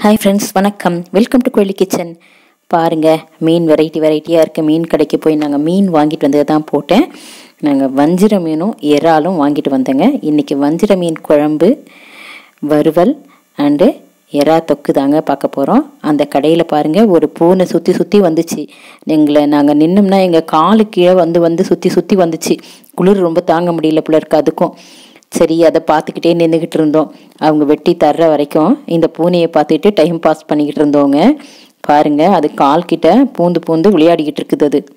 hi friends வணக்கம் welcome to கோயிலி kitchen பாருங்க மீன் வெரைட்டி வெரைட்டியாக இருக்க மீன் கடைக்கு போய் நாங்கள் மீன் வாங்கிட்டு வந்தது தான் போட்டேன் நாங்கள் வஞ்சிர மீனும் இறாலும் வாங்கிட்டு வந்தேங்க இன்றைக்கி வஞ்சிர மீன் குழம்பு வறுவல் அண்டு எறா தொக்கு தாங்க பார்க்க போகிறோம் அந்த கடையில் பாருங்கள் ஒரு பூனை சுற்றி சுற்றி வந்துச்சு எங்களை நாங்கள் நின்னோம்னா எங்கள் காலு கீழே வந்து வந்து சுற்றி சுற்றி வந்துச்சு குளிர் ரொம்ப தாங்க முடியல போல இருக்கு அதுக்கும் சரி அதை பார்த்துக்கிட்டே நின்றுக்கிட்டு இருந்தோம் அவங்க வெட்டி தர்ற வரைக்கும் இந்த பூனையை பார்த்துட்டு டைம் பாஸ் பண்ணிக்கிட்டு இருந்தோங்க பாருங்க அது கால் கிட்ட பூந்து பூந்து விளையாடிக்கிட்டு இருக்குது அது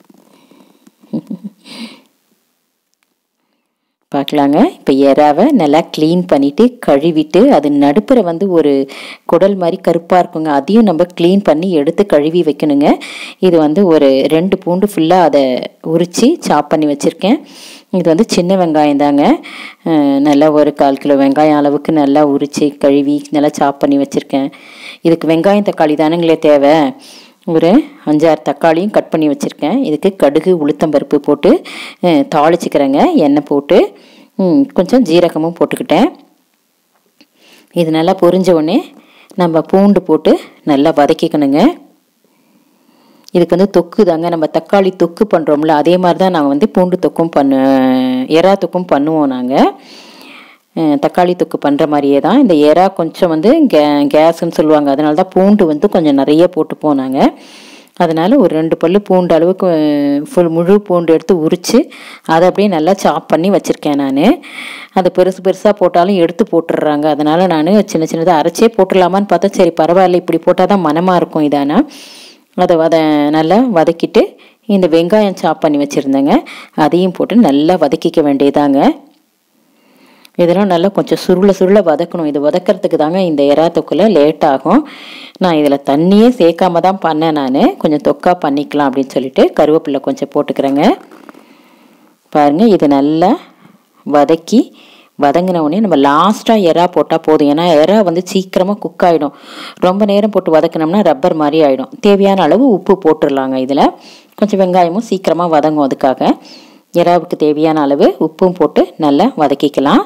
பார்க்கலாங்க இப்போ எறாவை நல்லா க்ளீன் பண்ணிவிட்டு கழுவிட்டு அது நடுப்புற வந்து ஒரு குடல் மாதிரி கருப்பாக இருக்குங்க அதையும் நம்ம க்ளீன் பண்ணி எடுத்து கழுவி வைக்கணுங்க இது வந்து ஒரு ரெண்டு பூண்டு ஃபுல்லாக அதை உரித்து சாப் பண்ணி வச்சுருக்கேன் இது வந்து சின்ன வெங்காயம் தாங்க அஹ் நல்லா ஒரு கால் கிலோ வெங்காயம் அளவுக்கு நல்லா உரித்து கழுவி நல்லா சாப் பண்ணி வச்சுருக்கேன் இதுக்கு வெங்காயம் தக்காளி தானுங்களே தேவை ஒரு அஞ்சாறு தக்காளியும் கட் பண்ணி வச்சுருக்கேன் இதுக்கு கடுகு உளுத்தம்பருப்பு போட்டு அஹ், தாளிச்சுக்கிறேங்க எண்ணெய் போட்டு ம், கொஞ்சம் ஜீரகமும் போட்டுக்கிட்டேன் இது நல்லா பொரிஞ்ச உடனே நம்ம பூண்டு போட்டு நல்லா வதக்கிக்கணுங்க இதுக்கு வந்து தொக்கு தாங்க நம்ம தக்காளி தொக்கு பண்ணுறோம்ல அதே மாதிரி தான் நாங்கள் வந்து பூண்டு தொக்கும் பண்ண எறா தொக்கும் பண்ணுவோம் நாங்கள் அஹ் தக்காளி தொக்கு பண்ணுற மாதிரியே தான் இந்த எறா கொஞ்சம் வந்து கே கேஸ்ன்னு சொல்லுவாங்க அதனால தான் பூண்டு வந்து கொஞ்சம் நிறைய போட்டுப்போம் நாங்கள் அதனால் ஒரு ரெண்டு பல்லு பூண்டு அளவுக்கு ஃபுல் முழு பூண்டு எடுத்து உரித்து அதை அப்படியே நல்லா சாப் பண்ணி வச்சுருக்கேன் நான் அது பெருசு பெருசாக போட்டாலும் எடுத்து போட்டுடுறாங்க அதனால் நான் சின்ன சின்னதாக அரைச்சே போட்டுடலாமான்னு பார்த்தா சரி பரவாயில்ல இப்படி போட்டால் தான் மனமாக இருக்கும் இதானா அதை வத நல்லா வதக்கிட்டு இந்த வெங்காயம் சாப் பண்ணி வச்சுருந்தேங்க அதையும் போட்டு நல்லா வதக்கிக்க வேண்டியதாங்க இதெல்லாம் நல்லா கொஞ்சம் சுருள சுருள வதக்கணும் இது வதக்கிறதுக்கு தாங்க இந்த எறா தொக்குல லேட் ஆகும் நான் இதில் தண்ணியே சேர்க்காம தான் பண்ணேன் நான் கொஞ்சம் தொக்கா பண்ணிக்கலாம் அப்படின்னு சொல்லிட்டு கருவேப்பிலை கொஞ்சம் போட்டுக்கிறேங்க பாருங்க இது நல்லா வதக்கி வதங்கின உடனே நம்ம லாஸ்ட்டாக எறா போட்டால் போதும் ஏன்னா எறா வந்து சீக்கிரமாக குக் ஆகிடும் ரொம்ப நேரம் போட்டு வதக்கினோம்னா ரப்பர் மாதிரி ஆகிடும் தேவையான அளவு உப்பு போட்டுடலாங்க இதில் கொஞ்சம் வெங்காயமும் சீக்கிரமாக வதங்கும் அதுக்காக எறாவுக்கு தேவையான அளவு உப்பும் போட்டு நல்லா வதக்கிக்கலாம்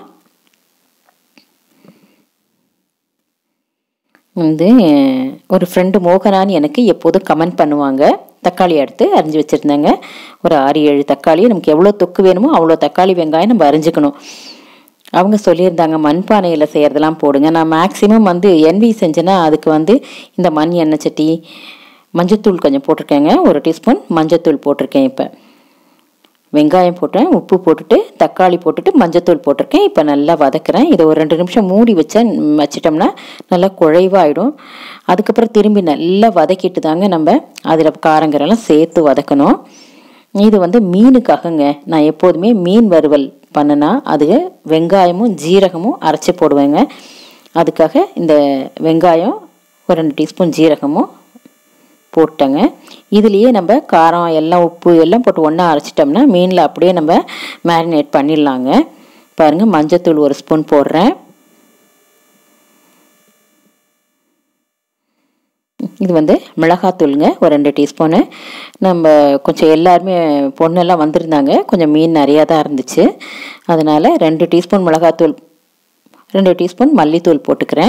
வந்து ஒரு ஃப்ரெண்டு மோகனான்னு எனக்கு எப்போதும் கமெண்ட் பண்ணுவாங்க தக்காளி எடுத்து அரிஞ்சு வச்சுருந்தேங்க ஒரு ஆறு ஏழு தக்காளி நமக்கு எவ்வளோ தொக்கு வேணுமோ அவ்வளோ தக்காளி வெங்காயம் நம்ம அரிஞ்சுக்கணும் அவங்க சொல்லியிருந்தாங்க மண்பானையில் செய்கிறதெல்லாம் போடுங்க நான் மேக்ஸிமம் வந்து என்வி செஞ்சேன்னா அதுக்கு வந்து இந்த மண் எண்ணெய் சட்டி மஞ்சத்தூள் கொஞ்சம் போட்டிருக்கேங்க ஒரு டீஸ்பூன் மஞ்சத்தூள் போட்டிருக்கேன் இப்போ வெங்காயம் போட்டேன் உப்பு போட்டுட்டு தக்காளி போட்டுட்டு மஞ்சத்தூள் போட்டிருக்கேன் இப்போ நல்லா வதக்குறேன் இதை ஒரு ரெண்டு நிமிஷம் மூடி வச்சேன் வச்சிட்டோம்னா நல்லா குழைவாயிடும் அதுக்கப்புறம் திரும்பி நல்லா வதக்கிட்டு தாங்க நம்ம அதில் காரங்கரெல்லாம் சேர்த்து வதக்கணும் இது வந்து மீனுக்காகங்க நான் எப்போதுமே மீன் வறுவல் பண்ணுனா அது வெங்காயமும் ஜீரகமும் அரைச்சி போடுவேங்க அதுக்காக இந்த வெங்காயம் ஒரு ரெண்டு டீஸ்பூன் ஜீரகமும் போட்டேங்க இதுலேயே நம்ம காரம் எல்லாம் உப்பு எல்லாம் போட்டு ஒன்றா அரைச்சிட்டோம்னா மீனில் அப்படியே நம்ம மேரினேட் பண்ணிடலாங்க பாருங்கள் மஞ்சத்தூள் ஒரு ஸ்பூன் போடுறேன் இது வந்து மிளகாத்தூளுங்க ஒரு ரெண்டு டீஸ்பூனு நம்ம கொஞ்சம் எல்லாருமே பொண்ணெல்லாம் வந்திருந்தாங்க கொஞ்சம் மீன் நிறையா தான் இருந்துச்சு அதனால் ரெண்டு டீஸ்பூன் மிளகாத்தூள் ரெண்டு டீஸ்பூன் மல்லித்தூள் போட்டுக்கிறேன்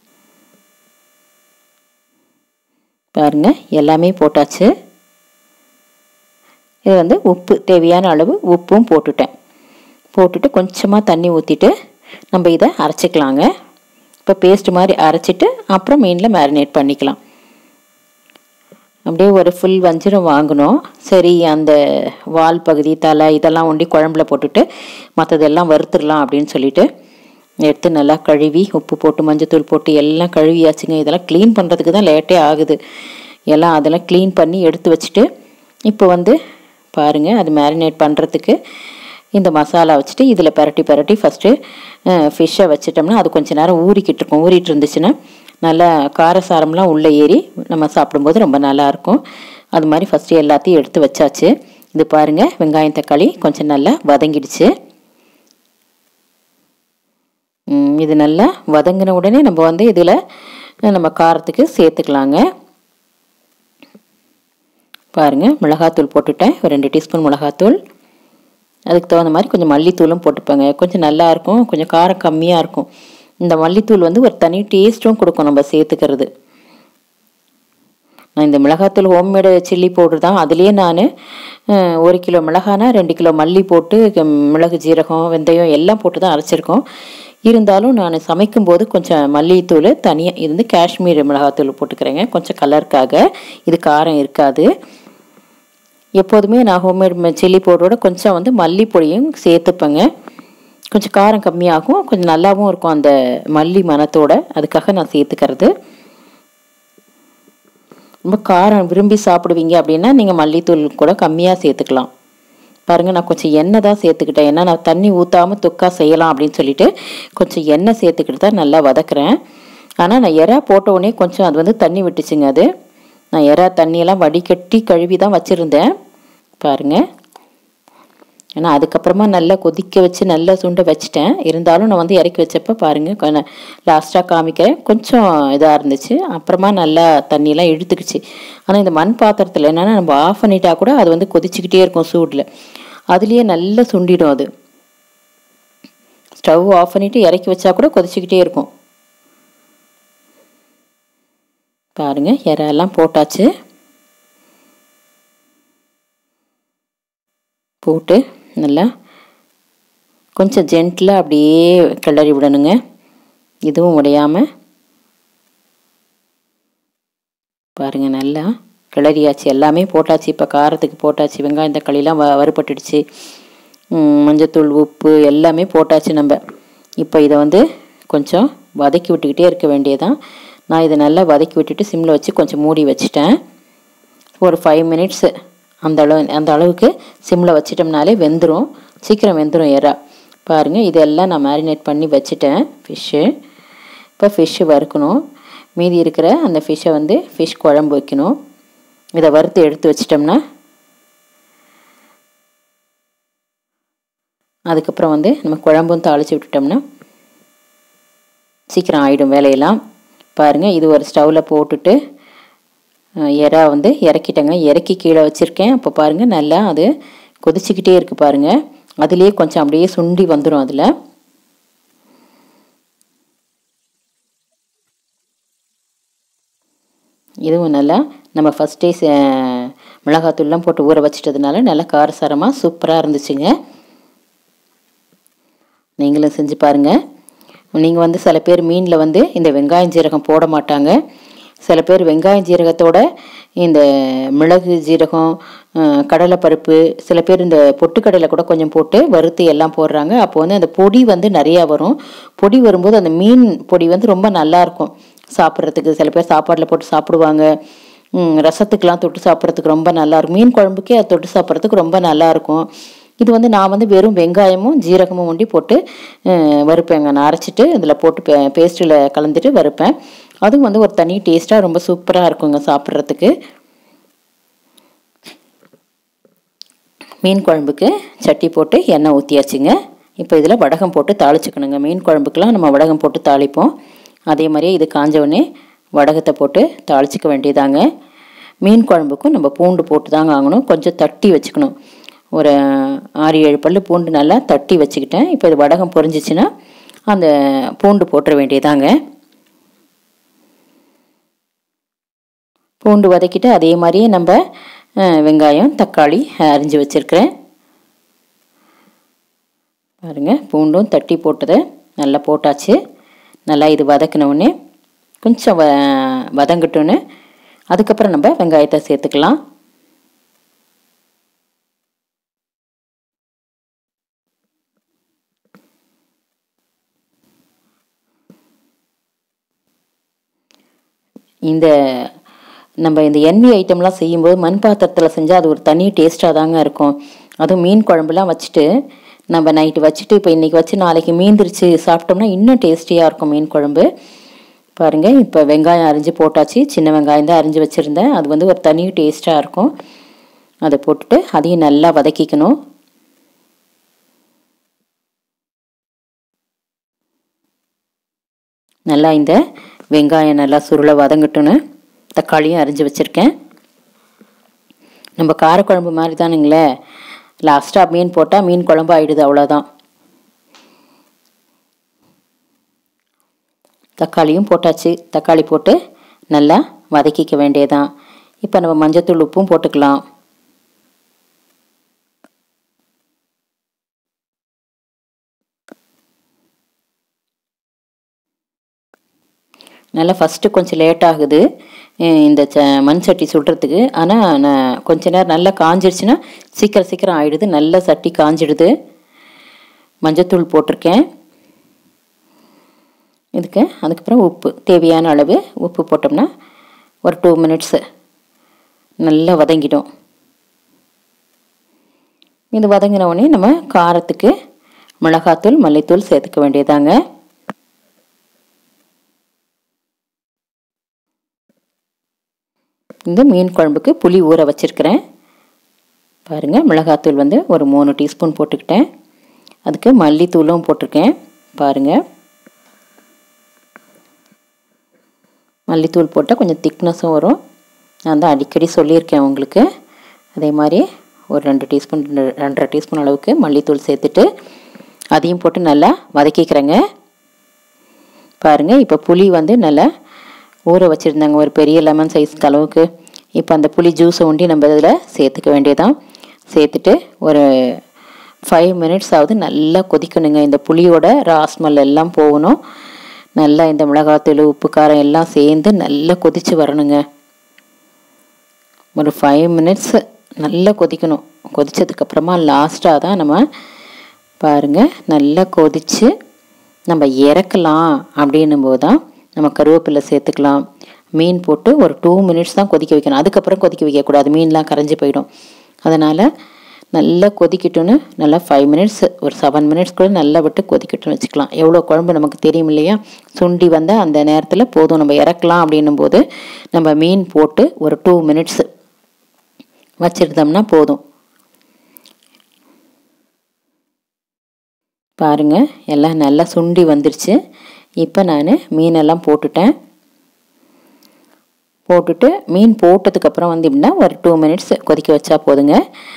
பாருங்க எல்லாமே போட்டாச்சு இது வந்து உப்பு தேவையான அளவு உப்பும் போட்டுட்டேன் போட்டுட்டு கொஞ்சமாக தண்ணி ஊற்றிட்டு நம்ம இதை அரைச்சிக்கலாங்க இப்போ பேஸ்ட் மாதிரி அரைச்சிட்டு அப்புறம் மீனில் மேரினேட் பண்ணிக்கலாம் அப்படியே ஒரு ஃபுல் வஞ்சிரம் வாங்கினோம் சரி அந்த வால் பகுதி தலை இதெல்லாம் ஒண்டி குழம்புல போட்டுட்டு மற்றதெல்லாம் வறுத்துடலாம் அப்படின்னு சொல்லிட்டு எடுத்து நல்லா கழுவி உப்பு போட்டு மஞ்சத்தூள் போட்டு எல்லாம் கழுவியாச்சுங்க இதெல்லாம் க்ளீன் பண்ணுறதுக்கு தான் லேட்டே ஆகுது எல்லாம் அதெல்லாம் க்ளீன் பண்ணி எடுத்து வச்சுட்டு இப்போ வந்து பாருங்கள் அது மேரினேட் பண்ணுறதுக்கு இந்த மசாலா வச்சுட்டு இதில் பரட்டி பரட்டி ஃபஸ்ட்டு ஃபிஷ்ஷை வச்சிட்டோம்னா அது கொஞ்ச நேரம் ஊறிக்கிட்டு இருக்கும் ஊறிட்டு இருந்துச்சுன்னா நல்லா காரசாரம்லாம் உள்ளே ஏறி நம்ம சாப்பிடும்போது ரொம்ப நல்லாயிருக்கும் அது மாதிரி ஃபஸ்ட்டு எல்லாத்தையும் எடுத்து வச்சாச்சு இது பாருங்கள் வெங்காயம் தக்காளி கொஞ்சம் நல்லா வதங்கிடுச்சு ம், இது நல்லா வதங்கின உடனே நம்ம வந்து இதில் நம்ம காரத்துக்கு சேர்த்துக்கலாங்க பாருங்கள் மிளகாத்தூள் போட்டுட்டேன் ஒரு ரெண்டு டீஸ்பூன் மிளகாத்தூள் அதுக்கு தகுந்த மாதிரி கொஞ்சம் மல்லித்தூளும் போட்டுப்பேங்க கொஞ்சம் நல்லா இருக்கும் கொஞ்சம் காரம் கம்மியாக இருக்கும் இந்த மல்லித்தூள் வந்து ஒரு தனி டேஸ்ட்டும் கொடுக்கும் நம்ம சேர்த்துக்கிறது நான் இந்த மிளகாத்தூள் ஹோம்மேடு சில்லி பவுடர் தான் அதுலேயே நான் ஒரு கிலோ மிளகானா ரெண்டு கிலோ மல்லி போட்டு க- மிளகு ஜீரகம் வெந்தயம் எல்லாம் போட்டு தான் அரைச்சிருக்கோம் இருந்தாலும் நான் சமைக்கும்போது கொஞ்சம் மல்லித்தூள் தனியாக இருந்து காஷ்மீர் மிளகாத்தூள் போட்டுக்கிறேங்க கொஞ்சம் கலருக்காக இது காரம் இருக்காது எப்போதுமே நான் ஹோம்மேட் சில்லி பவுடரோட கொஞ்சம் வந்து மல்லிப்பொடியும் சேர்த்துப்பேங்க கொஞ்சம் காரம் கம்மியாகும் கொஞ்சம் நல்லாவும் இருக்கும் அந்த மல்லி மணத்தோட அதுக்காக நான் சேர்த்துக்கிறது ரொம்ப காரம் விரும்பி சாப்பிடுவீங்க அப்படின்னா நீங்கள் மல்லித்தூள் கூட கம்மியாக சேர்த்துக்கலாம் பாருங்கள் நான் கொஞ்சம் எண்ணெய் தான் சேர்த்துக்கிட்டேன் ஏன்னா நான் தண்ணி ஊற்றாமல் தொக்கா செய்யலாம் அப்படின்னு சொல்லிட்டு கொஞ்சம் எண்ணெய் சேர்த்துக்கிட்டு தான் நல்லா வதக்குறேன் ஆனால் நான் எறா போட்ட உடனே கொஞ்சம் அது வந்து தண்ணி விட்டுச்சுங்க அது நான் எறா தண்ணியெல்லாம் வடிகட்டி கழுவி தான் வச்சுருந்தேன் பாருங்கள் ஏன்னா அதுக்கப்புறமா நல்லா கொதிக்க வச்சு நல்லா சுண்ட வச்சுட்டேன் இருந்தாலும் நான் வந்து இறக்கி வச்சப்ப பாருங்கள் கொஞ்சம் லாஸ்ட்டாக காமிக்கிறேன் கொஞ்சம் இதாக இருந்துச்சு அப்புறமா நல்லா தண்ணியெல்லாம் இழுத்துக்குச்சு ஆனால் இந்த மண் பாத்திரத்தில் என்னென்னா நம்ம ஆஃப் பண்ணிட்டா கூட அது வந்து கொதிச்சுக்கிட்டே இருக்கும் சூடில் அதுலேயே நல்லா சுண்டிடும் அது ஸ்டவ் ஆஃப் பண்ணிட்டு இறக்கி வச்சா கூட கொதிச்சுக்கிட்டே இருக்கும் பாருங்க இறெல்லாம் போட்டாச்சு போட்டு நல்லா கொஞ்சம் ஜென்டிலாக அப்படியே கிளறி விடணுங்க இதுவும் உடையாமல் பாருங்கள் நல்லா கிளறியாச்சு எல்லாமே போட்டாச்சு இப்போ காரத்துக்கு போட்டாச்சு வெங்காயம் தக்காளிலாம் வ வறுபட்டுடுச்சு ம், மஞ்சத்தூள் உப்பு எல்லாமே போட்டாச்சு நம்ம இப்போ இதை வந்து கொஞ்சம் வதக்கி விட்டுக்கிட்டே இருக்க வேண்டியதான் நான் இதை நல்லா வதக்கி விட்டுட்டு சிம்மில் வச்சு கொஞ்சம் மூடி வச்சுட்டேன் ஒரு ஃபைவ் மினிட்ஸு அந்த அளவு அந்த அளவுக்கு சிம்மில் வச்சிட்டோம்னாலே வெந்துடும் சீக்கிரம் வெந்துடும் எறா பாருங்கள் இதெல்லாம் நான் மேரினேட் பண்ணி வச்சுட்டேன் ஃபிஷ்ஷு இப்போ ஃபிஷ்ஷு வறுக்கணும் மீதி இருக்கிற அந்த ஃபிஷ்ஷை வந்து ஃபிஷ் குழம்பு வைக்கணும் இதை வறுத்து எடுத்து வச்சிட்டோம்னா அதுக்கப்புறம் வந்து நம்ம குழம்பும் தாளித்து விட்டுட்டோம்னா சீக்கிரம் ஆகிடும் வேலையெல்லாம் பாருங்கள் இது ஒரு ஸ்டவ்வில் போட்டுட்டு அஹ், எறா வந்து இறக்கிட்டேங்க இறக்கி கீழே வச்சுருக்கேன் அப்போ பாருங்கள் நல்லா அது கொதிச்சுக்கிட்டே இருக்குது பாருங்கள் அதுலேயே கொஞ்சம் அப்படியே சுண்டி வந்துடும் அதில் இதுவும் நல்லா நம்ம ஃபஸ்ட்டே மிளகாத்தூள்லாம் போட்டு ஊற வச்சிட்டதுனால நல்லா காரசாரமாக சூப்பராக இருந்துச்சுங்க நீங்களும் செஞ்சு பாருங்கள் நீங்கள் வந்து சில பேர் மீனில் வந்து இந்த வெங்காயம் ஜீரகம் போட மாட்டாங்க சில பேர் வெங்காயம் ஜீரகத்தோட இந்த மிளகு ஜீரகம் அஹ், கடலைப்பருப்பு சில பேர் இந்த பொட்டுக்கடலை கூட கொஞ்சம் போட்டு வறுத்து எல்லாம் போடுறாங்க அப்போ வந்து அந்த பொடி வந்து நிறையா வரும் பொடி வரும்போது அந்த மீன் பொடி வந்து ரொம்ப நல்லா இருக்கும் சாப்பிட்றதுக்கு சில பேர் சாப்பாட்டில் போட்டு சாப்பிடுவாங்க ம், ரசத்துக்கெலாம் தொட்டு சாப்பிட்றதுக்கு ரொம்ப நல்லா இருக்கும் மீன் குழம்புக்கே அது தொட்டு சாப்பிட்றதுக்கு ரொம்ப நல்லா இருக்கும் இது வந்து நான் வந்து வெறும் வெங்காயமும் ஜீரகமும் ஒண்டி போட்டு அஹ், வறுப்பேங்க நான் அரைச்சிட்டு இதில் போட்டு பே பேஸ்ட்டில் கலந்துட்டு வறுப்பேன் அதுவும் வந்து ஒரு தனி டேஸ்ட்டாக ரொம்ப சூப்பராக இருக்குங்க சாப்பிட்றதுக்கு மீன் குழம்புக்கு சட்டி போட்டு எண்ணெய் ஊற்றியாச்சுங்க இப்போ இதில் வடகம் போட்டு தாளிச்சுக்கணுங்க மீன் குழம்புக்கெலாம் நம்ம வடகம் போட்டு தாளிப்போம் அதே மாதிரியே இது காஞ்ச உடனே வடகத்தை போட்டு தாளிச்சிக்க வேண்டியதாங்க மீன் குழம்புக்கும் நம்ம பூண்டு போட்டு தாங்க வாங்கணும் கொஞ்சம் தட்டி வச்சுக்கணும் ஒரு ஆறு ஏழு பல்லு பூண்டு நல்லா தட்டி வச்சுக்கிட்டேன் இப்போ இது வடகம் பொரிஞ்சிச்சுன்னா அந்த பூண்டு போட்டுற வேண்டியதாங்க பூண்டு வதக்கிட்டு அதே மாதிரியே நம்ம அஹ், வெங்காயம் தக்காளி அரிஞ்சு வச்சுருக்கிறேன் பாருங்க பூண்டும் தட்டி போட்டதை நல்லா போட்டாச்சு நல்லா இது வதக்கின உடனே கொஞ்சம் வ வதங்கட்டுன்னு அதுக்கப்புறம் நம்ம வெங்காயத்தை சேர்த்துக்கலாம் இந்த நம்ம இந்த எண்ணெய் ஐட்டம்லாம் செய்யும்போது மண் பாத்திரத்தில் செஞ்சால் அது ஒரு தனி டேஸ்ட்டாக தாங்க இருக்கும் அதுவும் மீன் குழம்புலாம் வச்சுட்டு நம்ம நைட்டு வச்சுட்டு இப்போ இன்றைக்கி வச்சு நாளைக்கு மீந்திரிச்சு சாப்பிட்டோம்னா இன்னும் டேஸ்டியாக இருக்கும் மீன் குழம்பு பாருங்கள் இப்போ வெங்காயம் அரிஞ்சு போட்டாச்சு சின்ன வெங்காயம் தான் அரிஞ்சு வச்சுருந்தேன் அது வந்து ஒரு தனி டேஸ்ட்டாக இருக்கும் அதை போட்டுட்டு அதையும் நல்லா வதக்கிக்கணும் நல்லா இந்த வெங்காயம் நல்லா சுருளை வதங்கட்டுன்னு தக்காளியும் அரிஞ்சு வச்சுருக்கேன் நம்ம காரக்குழம்பு மாதிரி தானுங்களே லாஸ்ட்டாக மீன் போட்டால் மீன் குழம்பு ஆயிடுது அவ்வளோதான் தக்காளியும் போட்டாச்சு தக்காளி போட்டு நல்லா வதக்கிக்க வேண்டியதான் இப்போ நம்ம மஞ்சத்தூள் உப்பும் போட்டுக்கலாம் நல்லா ஃபஸ்ட்டு கொஞ்சம் லேட் ஆகுது இந்த ச மண் சட்டி சுடுறதுக்கு ஆனால் நான் கொஞ்ச நேரம் நல்லா காஞ்சிடுச்சுன்னா சீக்கிரம் சீக்கிரம் ஆயிடுது நல்லா சட்டி காஞ்சிடுது மஞ்சத்தூள் போட்டிருக்கேன் இதுக்கு அதுக்கப்புறம் உப்பு தேவையான அளவு உப்பு போட்டோம்னா ஒரு டூ மினிட்ஸு நல்லா வதங்கிடும் இது வதங்கின உடனே நம்ம காரத்துக்கு மிளகாத்தூள் மல்லித்தூள் சேர்த்துக்க வேண்டியதாங்க இந்த மீன் குழம்புக்கு புளி ஊற வச்சுருக்கிறேன் பாருங்கள் மிளகாத்தூள் வந்து ஒரு மூணு டீஸ்பூன் போட்டுக்கிட்டேன் அதுக்கு மல்லித்தூளும் போட்டிருக்கேன் பாருங்கள் மல்லித்தூள் போட்டால் கொஞ்சம் திக்னஸும் வரும் நான் தான் அடிக்கடி சொல்லியிருக்கேன் உங்களுக்கு அதே மாதிரி ஒரு ரெண்டு டீஸ்பூன் ரெண்டரை டீஸ்பூன் அளவுக்கு மல்லித்தூள் சேர்த்துட்டு அதையும் போட்டு நல்லா வதக்கிக்கிறேங்க பாருங்கள் இப்போ புளி வந்து நல்லா ஊற வச்சுருந்தாங்க ஒரு பெரிய லெமன் சைஸ்க்கு அளவுக்கு இப்போ அந்த புளி ஜூஸை உண்டி நம்ம இதில் சேர்த்துக்க வேண்டியதான் சேர்த்துட்டு ஒரு ஃபைவ் மினிட்ஸ் ஆகுது நல்லா கொதிக்கணுங்க இந்த புளியோட ராஸ்மல் எல்லாம் போகணும் நல்லா இந்த மிளகாத்தூள் உப்பு காரம் எல்லாம் சேர்ந்து நல்லா கொதித்து வரணுங்க ஒரு ஃபைவ் மினிட்ஸ் நல்லா கொதிக்கணும் கொதித்ததுக்கப்புறமா லாஸ்ட்டாக தான் நம்ம பாருங்கள் நல்லா கொதித்து நம்ம இறக்கலாம் அப்படின்னும் போது தான் நம்ம கருவேப்பிலை சேர்த்துக்கலாம் மீன் போட்டு ஒரு டூ மினிட்ஸ் தான் கொதிக்க வைக்கணும் அதுக்கப்புறம் கொதிக்க வைக்கக்கூடாது மீன்லாம் கரைஞ்சி போயிடும் அதனால் நல்லா கொதிக்கட்டும்னு நல்லா ஃபைவ் மினிட்ஸ் ஒரு செவன் மினிட்ஸ் கூட நல்லா விட்டு கொதிக்கட்டும்னு வச்சுக்கலாம் எவ்வளோ குழம்பு நமக்கு தெரியும் இல்லையா சுண்டி வந்தால் அந்த நேரத்தில் போதும் நம்ம இறக்கலாம் அப்படின்னும் போது நம்ம மீன் போட்டு ஒரு டூ மினிட்ஸ் வச்சுருந்தோம்னா போதும் பாருங்கள் எல்லாம் நல்லா சுண்டி வந்துருச்சு இப்போ நான் மீனெல்லாம் போட்டுட்டேன் போட்டுட்டு மீன் போட்டதுக்கப்புறம் வந்து எப்படின்னா ஒரு டூ மினிட்ஸ் கொதிக்க வச்சா போதுங்க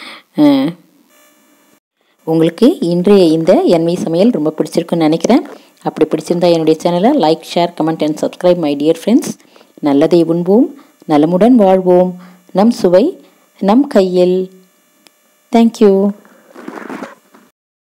உங்களுக்கு இன்றைய இந்த என்வி சமையல் ரொம்ப பிடிச்சிருக்குன்னு நினைக்கிறேன் அப்படி பிடிச்சிருந்தா என்னுடைய சேனலை like share comment and subscribe my dear friends நல்லதை உண்போம் நலமுடன் வாழ்வோம் நம் சுவை நம் கையில் தேங்க்யூ